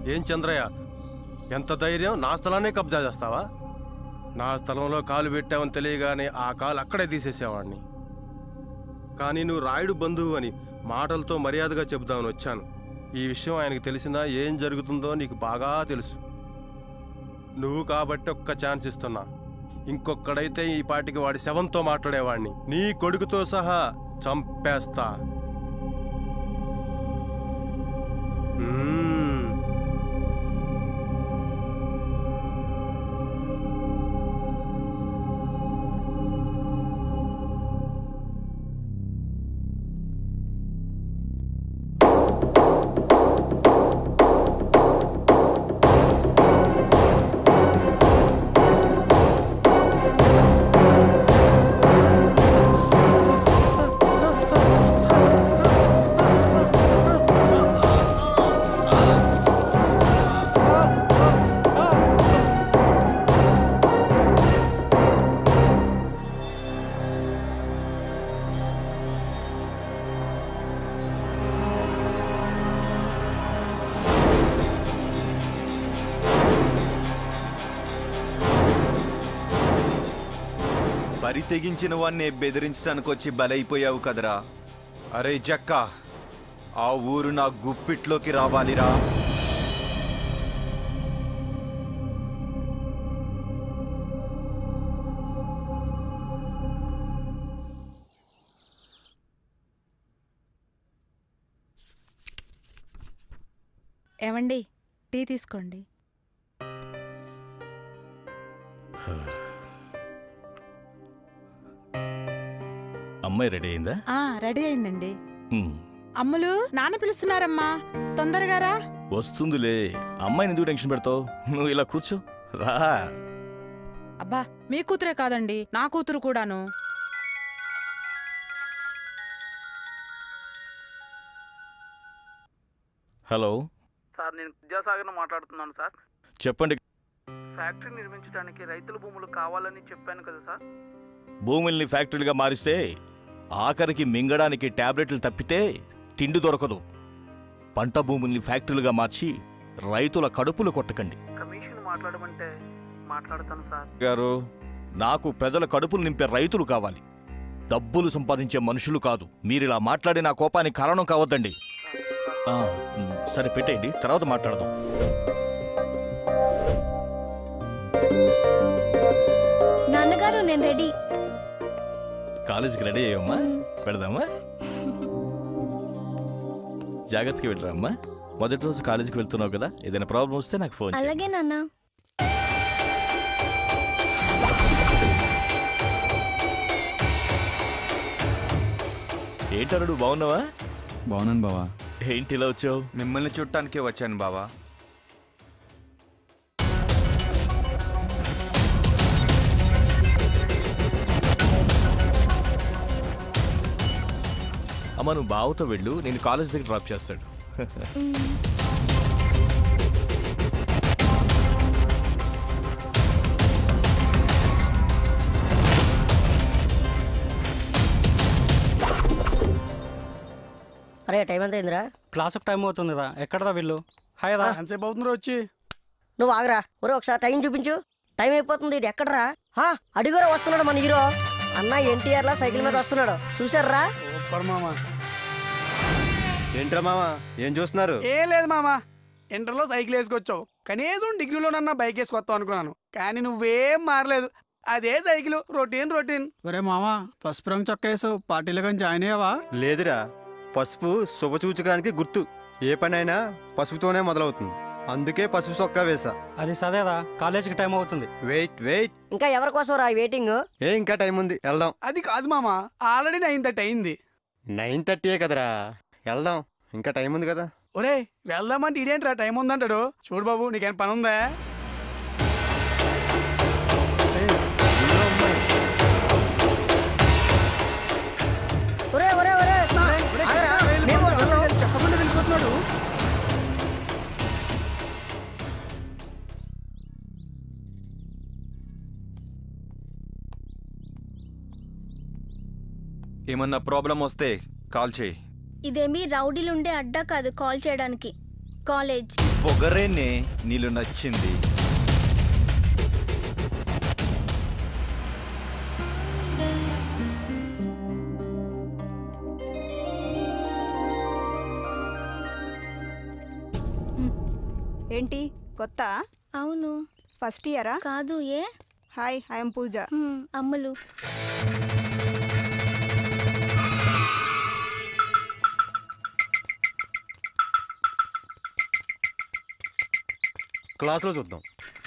ఏం చంద్రయ్య ఎంత ధైర్యం నా స్థలాన్నే కబ్జా చేస్తావా నా స్థలంలో కాలు పెట్టావని తెలియగానే ఆ కాలు అక్కడే తీసేసేవాడిని కానీ నువ్వు రాయుడు బంధువు అని మాటలతో మర్యాదగా చెబుదామని వచ్చాను ఈ విషయం ఆయనకు తెలిసినా ఏం జరుగుతుందో నీకు బాగా తెలుసు నువ్వు కాబట్టి ఒక్క ఛాన్స్ ఇస్తున్నా ఇంకొక్కడైతే ఈ పాటికి వాడి శవంతో మాట్లాడేవాడిని నీ కొడుకుతో సహా చంపేస్తా మ్మ్. బరి తెగించిన వాణ్ణి బెదిరించడానికి వచ్చి బలైపోయావు కదరా అరే జక్క ఆ ఊరు నా గుప్పిట్లోకి రావాలిరా ఏమండి టీ తీసుకోండి అమ్మాయి రెడీ అయిందా ఆ రెడీ అయిందండి హ్మ్. అమ్ములు నాన్న పిలుస్తున్నారమ్మా తొందరగా రా వస్తుందిలే అమ్మాయిని ఎందుకు టెన్షన్ పెడతావు నువ్వు ఇలా కూర్చో రా అబ్బా మీ కూతురే కాదండి నా కూతురు కూడాను హలో సార్ నేను విద్యాసాగర్ మాట్లాడుతున్నాను సార్ చెప్పండి ఫ్యాక్టరీ నిర్మించడానికి రైతుల భూములు కావాలని చెప్పాను కదా సార్ భూముల్ని ఫ్యాక్టరీలుగా మారిస్తే ఆఖరికి మింగడానికి టాబ్లెట్లు తప్పితే తిండి దొరకదు పంట భూముల్ని ఫ్యాక్టరీలుగా మార్చి రైతుల కడుపులు కొట్టకండి కమిషన్ మాట్లాడమంటే మాట్లాడతాను సార్ గారు నాకు ప్రజల కడుపులు నింపే రైతులు కావాలి డబ్బులు సంపాదించే మనుషులు కాదు మీరు ఇలా మాట్లాడి నా కోపానికి కారణం కావద్దండి ఆ, ఉమ్, సరే పెట్టేయండి తర్వాత మాట్లాడదాం నాన్నగారు నేను రెడీ కాలేజీకి రెడీ అయ్యమ్మా పెడదామా జాగ్రత్తగా వెళ్ళరామ్మా మొదటి రోజు కాలేజీకి వెళ్తున్నావు కదా ఏదైనా ప్రాబ్లం వస్తే నాకు ఫోన్ చేయి. అలాగే నాన్న ఏంటన్నాడు బాగున్నావా బాగున్నాను బావా ఏంటి ఇలా వచ్చావు మిమ్మల్ని చూడటానికే వచ్చాను బావా అమ్మ నువ్వు బావతో వెళ్ళు నేను కాలేజ్ దగ్గర డ్రాప్ చేస్తాడు అరే టైం ఎంత అయిందిరా క్లాస్ టైం అవుతుందిరా ఎక్కడదా వీళ్ళు హాయ్ రా ఎంతసేపు అవుతుందో వచ్చి నువ్వు ఆగరా ఒరే ఒకసారి టైం చూపించు టైం అయిపోతుంది ఇది ఎక్కడరా హా అడిగురా వస్తున్నాడు మన హీరో అన్న ఎన్టీఆర్ లా సైకిల్ మీద వస్తున్నాడు చూసారా సూపర్ మామ ఏంట్రా మామ ఏం చూస్తున్నారు ఏం లేదు మామ ఇంటర్లో సైకిల్ వేసుకొచ్చావు కనీసం డిగ్రీలోనన్నా బైక్ వేసుకొస్తావు అనుకున్నాను కానీ నువ్వేం మారలేదు అదే సైకిల్ రొటీన్ రొటీన్ ఒరే మామా పసుపు రంగు చొక్కా వేసావు పార్టీలో కానీ జాయిన్ అయ్యావా లేదురా పసుపు శుభసూచకానికి గుర్తు ఏ పనైనా పసుపుతోనే మొదలవుతుంది అందుకే పసుపు సొక్కా వేసా అది సదేరా కాలేజీకి టైం అవుతుంది వెయిట్ వెయిట్ ఇంకా ఎవరి కోసం రా వెయిటింగ్ ఏ ఇంకా టైం ఉంది వెళ్దాం అది కాదు మామ ఆల్రెడీ నైన్ థర్టీ అయింది నైన్ థర్టీయే కదరా వెళ్దాం ఇంకా టైం ఉంది కదా ఒరే వెళ్దామంటే ఇదేంట్రా టైం ఉందంటాడు చూడు బాబు నీకేం పని ఉందా ఒరే ఒరే ఒరే ఆగరా, నేను వస్తున్నాను. చెప్పకుండా వెళ్ళిపోతున్నాడు ఏమన్నా ప్రాబ్లం వస్తే కాల్ చేయి ఇదేమీ రౌడీలుండే అడ్డా కాదు కాల్ చేయడానికి కాలేజ్ పొగరేనే నీళ్ళు నచ్చింది ఏంటి కొత్త అవును ఫస్ట్ ఇయరా కాదు ఏ హాయ్ ఐఎమ్ పూజ హ్మ్, అమ్ములు క్లాసులో చూద్దాం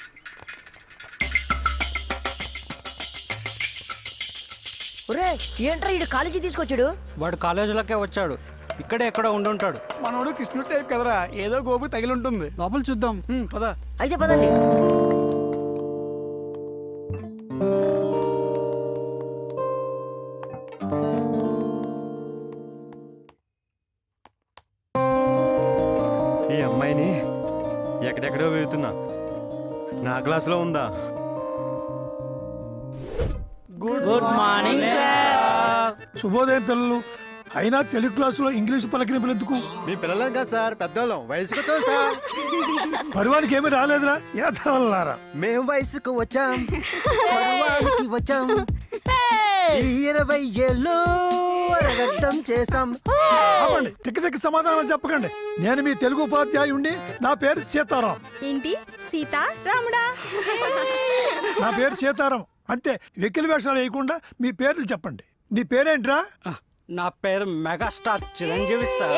ఒరే ఏంట్రా ఇడు కాలేజీ తీసుకొచ్చాడు వాడు కాలేజీలోకే వచ్చాడు ఇక్కడే ఎక్కడో ఉండుంటాడు మనోడు కృష్ణుడు టైప్ కదరా ఏదో గోపు తగిలి ఉంటుంది లోపల చూద్దాం హ్మ్, పద అయితే పదండి ఈ అమ్మాయిని ఎక్కడెక్కడో వెళ్తున్నా నా క్లాసులో ఉందా గుడ్ మార్నింగ్ శుభోదయం పిల్లలు అయినా తెలుగు క్లాసులో ఇంగ్లీష్ పలకరింపులు ఎందుకు మీ పిల్లలం కదా సార్ పెద్దోళ్ళం వయసుకు సార్ పరువానికి ఏమీ రాలేదురా ఏదవల్లారా మేము వయసుకు వచ్చాం పరువానికి వచ్చాం ఈ ఇరవై ఏళ్ళు అరగద్దం చేసాం ఆపండి తిక్క తిక్క సమాధానం చెప్పకండి నేను మీ తెలుగు ఉపాధ్యాయుణ్ణి నా పేరు సీతారాం ఏంటి సీత రాముడా నా పేరు సీతారాం అంతే వెకిలి వేషాలు వేయకుండా మీ పేర్లు చెప్పండి నీ పేరేంట్రా నా పేరు మెగాస్టార్ చిరంజీవి సార్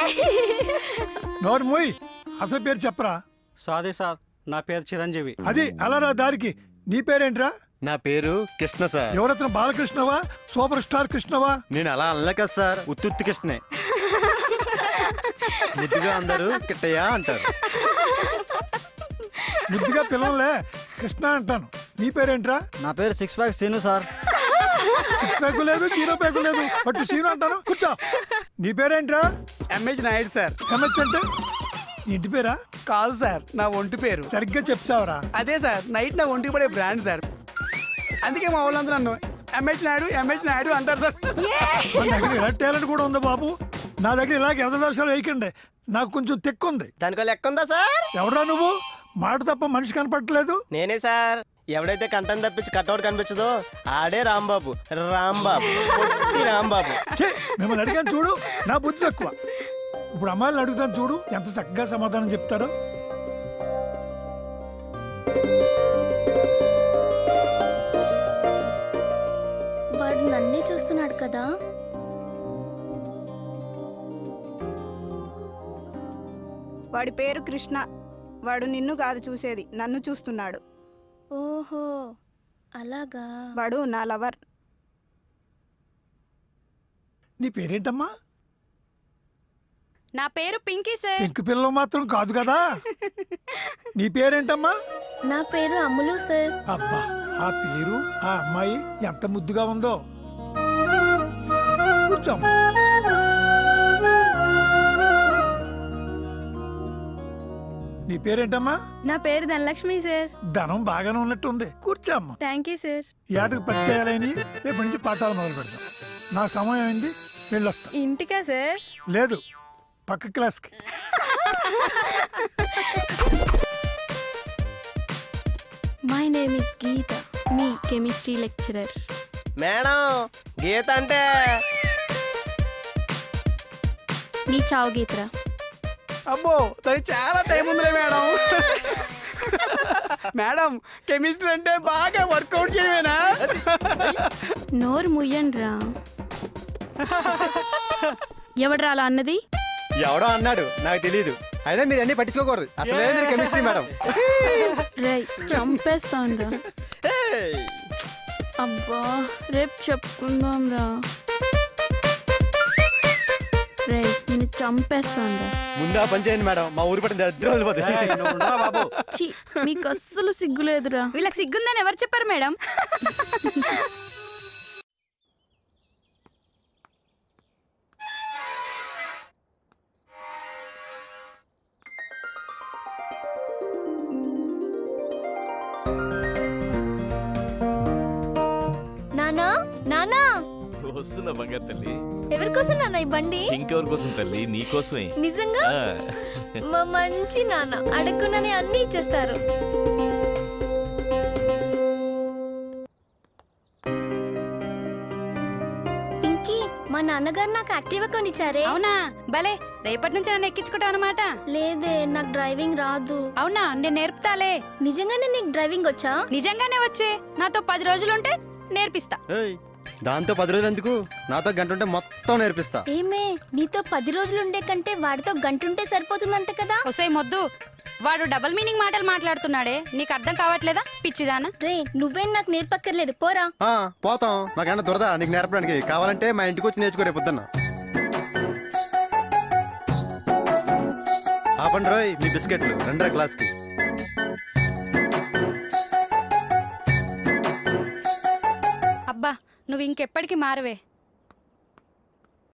నోరు మూయ్ అసలు పేరు చెప్పరా సారీ సార్ నా పేరు చిరంజీవి అది అలరా దారికి నీ పేరేంట్రా నా పేరు కృష్ణ సార్ ఎవరత్న బాలకృష్ణవా సూపర్ స్టార్ కృష్ణవా నేను అలా అనలేక సార్ ఉత్తుత్తి కృష్ణే ముద్దుగా అందరూ కిట్టయ్య అంటారు ముద్దుగా పిల్లలే కృష్ణ అంటాను నీ పేరేంట్రా నా పేరు six pack Seenu sir six pack లేదు జీరో ప్యాక్ లేదు బట్ సీను అంటాను కూర్చో నీ పేరేంట్రా ఎంహెచ్ నాయుడు సార్ ఎంహెచ్ అంటే నీ ఇంటి పేరా కాదు సార్ నా ఒంటి పేరు సరిగ్గా చెప్తావరా అదే సార్ నైట్ నా ఒంటికి పడే బ్రాండ్ సార్ అందుకే మా వాళ్ళందరూ నన్ను ఎంహెచ్ నాయుడు ఎంహెచ్ నాయుడు అంటారు సార్ మన దగ్గర ఇలా టాలెంట్ కూడా ఉంది బాబు నా దగ్గర ఇలాగ ఎర్ర వేషాలు వేయకండి నాకు కొంచెం తెక్కుంది దానికో లెక్క ఉందా సార్ ఎవడా నువ్వు మాట తప్ప మనిషి కనపడట్లేదు నేనే సార్ ఎవడైతే కంటం తప్పించి కట్అవుట్ కనిపించదో ఆడే రాంబాబు రాంబాబు పొట్టి రాంబాబు ఛీ, మిమ్మల్ని అడిగాను చూడు నా బుద్ధి తక్కువ ఇప్పుడు అమ్మాయిలను అడుగుతాను చూడు ఎంత చక్కగా సమాధానం చెప్తారో వాడు నన్నే చూస్తున్నాడు కదా వాడి పేరు కృష్ణ వాడు నిన్ను కాదు చూసేది నన్ను చూస్తున్నాడు ఓహో అలాగా వాడు నా లవర్ నీ పేరేంటమ్మా నా పేరు పింకీ సార్ ఇంక పిల్లలు మాత్రం కాదు కదా నీ పేరేంటమ్మా నా పేరు అమ్ములు సార్ అబ్బా ఆ పేరు ఆ అమ్మాయి ఎంత ముద్దుగా ఉందో కూర్చోమ్మా నీ పేరేంటమ్మా నా పేరు ధనలక్ష్మి సార్ ధనం బాగానే ఉన్నట్టుంది కూర్చోమ్మా థ్యాంక్ యూ సార్ ఈ ఆటకు పరిచయాలని రేపు నుంచి పాఠాలు మొదలు పెడతాం నా సమయం అయింది వెళ్ళొస్తా ఇంటికా సార్ లేదు పక్క క్లాస్కి మై నేమ్ ఇస్ గీత మీ కెమిస్ట్రీ లెక్చరర్ మేడం గీత అంటే నీ చావు గీతరా అబ్బో దానికి చాలా టైం ఉందిలే మేడం మేడం కెమిస్ట్రీ అంటే బాగా వర్కౌట్ చేయమేనా నోరు ముయ్యండ్రా ఎవడ్రా అలా అన్నది ఎవడో అన్నాడు నాకు తెలియదు అయినా మీరు అన్ని పట్టించుకోకూడదు అసలే మీరు కెమిస్ట్రీ మేడం రై చంపేస్తాన్రా అబ్బా రేపు చెప్పుకుందాం రా రే నేను చంపేస్తాన్రా ముందు ఆ పని చేయండి మేడం మా ఊరు పట్టిన దరిద్రం వెళ్ళిపోతుంది బాబు ఛీ మీకు అస్సలు సిగ్గులేదురా వీళ్ళకి సిగ్గుందని ఎవరు చెప్పారు మేడం నానా నానా వస్తున్నా బంగారు తల్లి ఎవరి కోసం నాన్న ఈ బండి ఇంకెవరి కోసం తల్లి నీకోసమే నిజంగా ఆ. మా మంచి నాన్న అడగకుండానే అన్ని ఇచ్చేస్తారు పింకీ మా నాన్నగారు నాకు యాక్టివా కొనిచ్చారే అవునా భలే రేపటి నుంచి నన్ను ఎక్కించుకుంటావు అనమాట లేదే నాకు డ్రైవింగ్ రాదు అవునా నేను నేర్పుతాలే నిజంగానే నీకు డ్రైవింగ్ వచ్చా నిజంగానే వచ్చే నాతో పది రోజులుంటే నేర్పిస్తా ఏయ్ దాంతో పది రోజులు ఎందుకు నాతో గంట ఉంటే మొత్తం నేర్పిస్తా ఏమే నీతో పది రోజులు ఉండే కంటే వాడితో గంటుంటే సరిపోతుందంట కదా ఒసే మొద్దు వాడు డబుల్ మీనింగ్ మాటలు మాట్లాడుతున్నాడే నీకు అర్థం కావట్లేదా పిచ్చిదానా రే నువ్వేం నాకు నేర్పక్కర్లేదు పోరా ఆ, పోతాం నాకేమన్నా దొరదా నీకు నేర్పడానికి కావాలంటే మా ఇంటికి వచ్చి నేర్చుకో రేపు పొద్దున్న ఆపండి రోయ్ మీ బిస్కెట్లు రెండర క్లాస్కి అబ్బా నువ్వు ఇంకెప్పటికీ మారవే